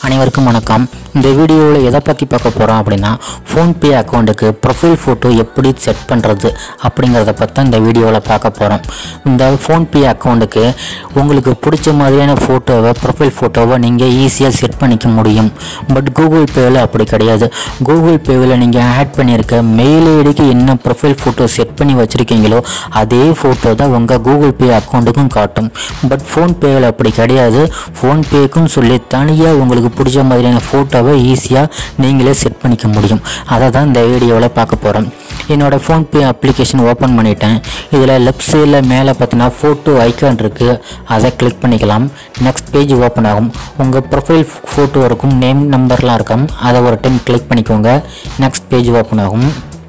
அனைவருக்கும் வணக்கம் இந்த வீடியோவில் எதை பற்றி பார்க்க போகிறோம் அப்படின்னா ஃபோன்பே அக்கௌண்ட்டுக்கு ப்ரொஃபைல் ஃபோட்டோ எப்படி செட் பண்ணுறது அப்படிங்கிறத பற்றி தான் இந்த வீடியோவில் பார்க்க போகிறோம் இந்த ஃபோன்பே அக்கௌண்ட்டுக்கு உங்களுக்கு பிடிச்ச மாதிரியான ஃபோட்டோவை ப்ரொஃபைல் ஃபோட்டோவை நீங்கள் ஈஸியாக செட் பண்ணிக்க முடியும் பட் கூகுள் பேவில் அப்படி கிடையாது கூகுள் பேவில் நீங்கள் ஆட் பண்ணியிருக்க மெயில் ஐடிக்கு என்ன ப்ரொஃபைல் ஃபோட்டோ செட் பண்ணி வச்சுருக்கீங்களோ அதே ஃபோட்டோ தான் உங்கள் கூகுள் பே அக்கௌண்ட்டுக்கும் காட்டும் பட் ஃபோன்பேவில் அப்படி கிடையாது ஃபோன்பேக்கும் சொல்லி தனியாக உங்களுக்கு பிடிச்ச மாதிரியான ஃபோட்டோவை ஈஸியாக நீங்களே செட் பண்ணிக்க முடியும் அதை தான் இந்த வீடியோவில் பார்க்க போகிறோம் என்னோடய ஃபோன்பே அப்ளிகேஷன் ஓப்பன் பண்ணிட்டேன் இதில் லெஃப்ட் சைடில் மேலே பார்த்தீங்கன்னா ஃபோட்டோ ஐக்கான் இருக்குது அதை கிளிக் பண்ணிக்கலாம் நெக்ஸ்ட் பேஜ் ஓப்பன் ஆகும் உங்கள் ப்ரொஃபைல் ஃபோட்டோ இருக்கும் நேம் நம்பர்லாம் இருக்கும் அதை ஒரு டைம் கிளிக் பண்ணிக்கோங்க நெக்ஸ்ட் பேஜ் ஓப்பன் ஆகும்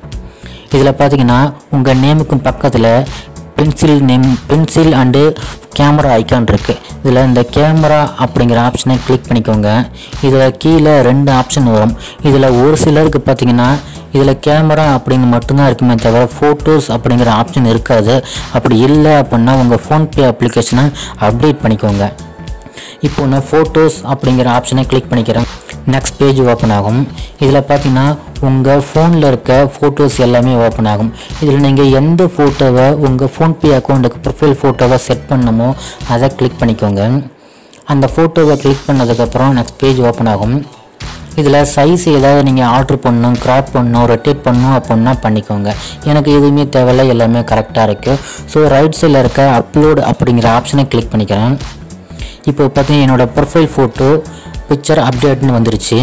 இதில் பார்த்தீங்கன்னா உங்கள் நேமுக்கும் பக்கத்தில் pencil name pencil and camera icon இருக்குது இதில் இந்த கேமரா அப்படிங்கிற ஆப்ஷனை கிளிக் பண்ணிக்கோங்க இதில் கீழே ரெண்டு ஆப்ஷன் வரும் இதில் ஒரு சிலருக்கு பார்த்தீங்கன்னா இதில் கேமரா அப்படின்னு மட்டும்தான் இருக்குமே தவிர ஃபோட்டோஸ் அப்படிங்கிற ஆப்ஷன் இருக்காது அப்படி இல்லை அப்படின்னா உங்கள் ஃபோன்பே அப்ளிகேஷனை அப்டேட் பண்ணிக்கோங்க இப்போ நான் ஃபோட்டோஸ் அப்படிங்கிற ஆப்ஷனை கிளிக் பண்ணிக்கிறேன் நெக்ஸ்ட் பேஜ் ஓப்பன் ஆகும் இதில் பார்த்தீங்கன்னா உங்கள் ஃபோனில் இருக்க ஃபோட்டோஸ் எல்லாமே ஓப்பன் ஆகும் இதில் நீங்கள் எந்த ஃபோட்டோவை உங்கள் ஃபோன்பே அக்கௌண்ட்டுக்கு ப்ரொஃபைல் ஃபோட்டோவை செட் பண்ணணுமோ அதை கிளிக் பண்ணிக்கோங்க அந்த ஃபோட்டோவை கிளிக் பண்ணதுக்கப்புறம் நெக்ஸ்ட் பேஜ் ஓப்பன் ஆகும் இதில் சைஸ் ஏதாவது நீங்கள் ஆர்டர் பண்ணணும் கிராப் பண்ணணும் ரொட்டேட் பண்ணணும் அப்படின்னா பண்ணிக்கோங்க எனக்கு எதுவுமே தேவையில்ல எல்லாமே கரெக்டாக இருக்குது ஸோ ரைட் சைடில் இருக்க அப்லோட் அப்படிங்கிற ஆப்ஷனை கிளிக் பண்ணிக்கிறேன் இப்போ பார்த்தீங்கன்னா என்னோடய ப்ரொஃபைல் ஃபோட்டோ பிக்சர் அப்டேட்னு வந்துருச்சு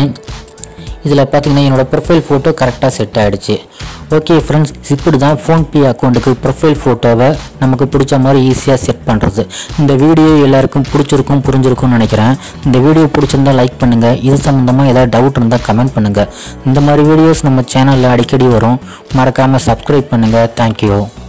இதில் பார்த்தீங்கன்னா என்னோடய ப்ரொஃபைல் ஃபோட்டோ கரெக்டாக செட் ஆகிடுச்சு ஓகே ஃப்ரெண்ட்ஸ் இப்படி தான் ஃபோன்பே அக்கௌண்ட்டுக்கு ப்ரொஃபைல் ஃபோட்டோவை நமக்கு பிடிச்ச மாதிரி ஈஸியாக செட் பண்ணுறது இந்த வீடியோ எல்லாருக்கும் பிடிச்சிருக்கும் புரிஞ்சிருக்கும்னு நினைக்கிறேன் இந்த வீடியோ பிடிச்சிருந்தா லைக் பண்ணுங்கள் இது சம்மந்தமாக ஏதாவது டவுட் இருந்தால் கமெண்ட் பண்ணுங்கள் இந்த மாதிரி வீடியோஸ் நம்ம சேனலில் அடிக்கடி வரும் மறக்காமல் சப்ஸ்கிரைப் பண்ணுங்கள் தேங்க்யூ